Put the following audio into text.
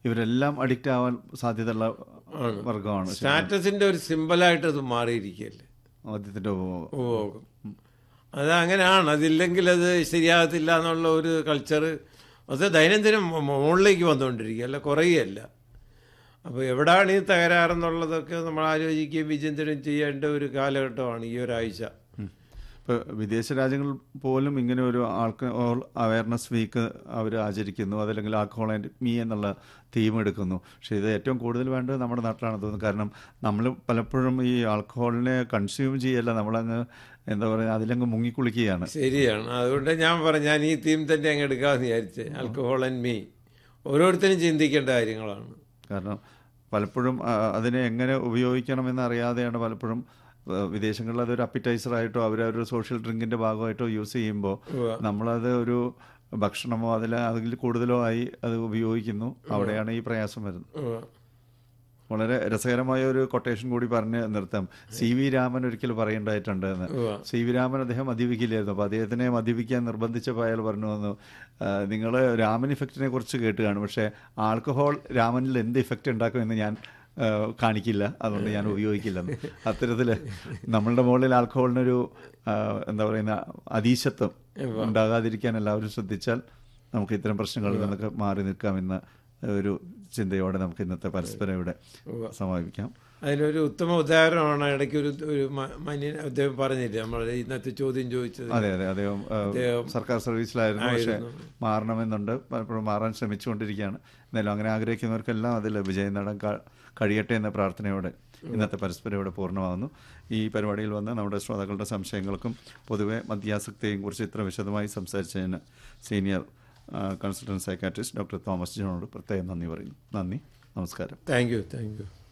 ഇവരെല്ലാം അഡിക്റ്റ് ആവാൻ സാധ്യതയുള്ള വർഗമാണ് സ്റ്റാറ്റസിന്റെ ഒരു സിമ്പലായിട്ട് അത് മാറിയിരിക്കുകയല്ലേ മദ്യത്തിന്റെ ഉപഭോഗം ഉപഭോഗം അത് അങ്ങനെയാണ് അതില്ലെങ്കിൽ അത് ശരിയാകത്തില്ല എന്നുള്ള ഒരു കൾച്ചർ അത് ദൈനംദിനം മു- മുകളിലേക്ക് വന്നുകൊണ്ടിരിക്കുക അല്ല കുറയുകയല്ല അപ്പോൾ എവിടെയാണ് ഈ തകരാറെന്നുള്ളതൊക്കെ നമ്മൾ ആലോചിക്കുകയും വിചിന്തനം ചെയ്യേണ്ട ഒരു കാലഘട്ടമാണ് ഈ ഒരാഴ്ച ഇപ്പോൾ വിദേശ രാജ്യങ്ങൾ പോലും ഇങ്ങനെ ഒരു ആൾക്കഹോൾ അവയർനെസ് വീക്ക് അവർ ആചരിക്കുന്നു അതല്ലെങ്കിൽ ആൽക്കഹോൾ ആൻഡ് മീ എന്നുള്ള തീം എടുക്കുന്നു പക്ഷേ ഇത് ഏറ്റവും കൂടുതൽ വേണ്ടത് നമ്മുടെ നാട്ടിലാണ് തോന്നുന്നത് കാരണം നമ്മൾ പലപ്പോഴും ഈ ആൽക്കഹോളിനെ കൺസ്യൂം ചെയ്യല്ല നമ്മളങ്ങ് എന്താ പറയുക അതിലങ്ങ് മുങ്ങിക്കുളിക്കുകയാണ് ശരിയാണ് അതുകൊണ്ട് ഞാൻ പറഞ്ഞു ഞാൻ ഈ തീം തന്നെ അങ്ങ് എടുക്കാമെന്ന് വിചാരിച്ചേ ആൽക്കഹോൾ ആൻഡ് മീ ഓരോരുത്തരും ചിന്തിക്കേണ്ട കാര്യങ്ങളാണ് കാരണം പലപ്പോഴും ആ, അതിനെ എങ്ങനെ ഉപയോഗിക്കണമെന്ന് അറിയാതെയാണ് പലപ്പോഴും ആ, വിദേശങ്ങളിൽ അതൊരു appetizer ആയിട്ടോ അവരൊരു സോഷ്യൽ ഡ്രിങ്കിന്റെ ഭാഗമായിട്ടോ യൂസ് ചെയ്യുമ്പോൾ നമ്മളത് ഒരു ഭക്ഷണമോ അതിൽ അതിൽ കൂടുതലോ ആയി അത് ഉപയോഗിക്കുന്നു അവിടെയാണ് ഈ പ്രയാസം വരുന്നത് ഉവ്വ്. വളരെ രസകരമായ ഒരു കൊട്ടേഷൻ കൂടി പറഞ്ഞ് നിർത്താം സി വി രാമൻ ഒരിക്കൽ പറയേണ്ടതായിട്ടുണ്ട് എന്ന് ഉവ്വ്. സി വി രാമൻ അദ്ദേഹം മദ്യപിക്കില്ലായിരുന്നു അപ്പോൾ അദ്ദേഹത്തിനെ മദ്യപിക്കാൻ നിർബന്ധിച്ചപ്പോൾ അയാൾ പറഞ്ഞു വന്നു നിങ്ങൾ രാമൻ ഇഫക്റ്റിനെ കുറിച്ച് കേട്ട് കാണും പക്ഷേ ആൽക്കഹോൾ രാമനിൽ എന്ത് ഇഫക്റ്റ് ഉണ്ടാക്കുമെന്ന് ഞാൻ ആ, കാണിക്കില്ല അതുകൊണ്ട് ഞാൻ ഉപയോഗിക്കില്ലെന്ന് അത്തരത്തിൽ നമ്മളുടെ മുകളിൽ ആൽക്കഹോളിനൊരു ആ, എന്താ പറയുന്ന അതീശത്വം ഉണ്ടാകാതിരിക്കാൻ എല്ലാവരും ശ്രദ്ധിച്ചാൽ നമുക്ക് ഇത്തരം പ്രശ്നങ്ങളിൽ നിന്നൊക്കെ മാറി നിൽക്കാമെന്ന ഒരു ചിന്തയോടെ നമുക്ക് ഇന്നത്തെ പരസ്പരം ഇവിടെ സമാപിക്കാം അതിനൊരു ഉത്തമ ഉദാഹരണമാണ് ഇടയ്ക്ക് ഒരു ഒരു മ- മന്യൻ അദ്ദേഹം പറഞ്ഞില്ലേ നമ്മൾ ഇന്നത്തെ ചോദ്യം ചോദിച്ചത് അതെ അതെ അദ്ദേഹം ആ, അദ്ദേഹം സർക്കാർ സർവീസിലായിരുന്നു പക്ഷേ ആയിരുന്നു. മാറണമെന്നുണ്ട് പലപ്പോഴും മാറാൻ ശ്രമിച്ചുകൊണ്ടിരിക്കുകയാണ് എന്നാലും അങ്ങനെ ആഗ്രഹിക്കുന്നവർക്കെല്ലാം അതിൽ വിജയം നേടാൻ ക- കഴിയട്ടെ എന്ന പ്രാർത്ഥനയോടെ ഇന്നത്തെ പരസ്പരം ഇവിടെ പൂർണ്ണമാകുന്നു ഈ പരിപാടിയിൽ വന്ന് നമ്മുടെ ശ്രോതാക്കളുടെ സംശയങ്ങൾക്കും പൊതുവെ മദ്യാസക്തിയെയും കുറിച്ച് ഇത്ര വിശദമായി സംസാരിച്ചതിന് senior consultant psychiatrist doctor Thomas ജോണോട് പ്രത്യേകം നന്ദി പറയുന്നു നന്ദി നമസ്കാരം താങ്ക് യു താങ്ക് യു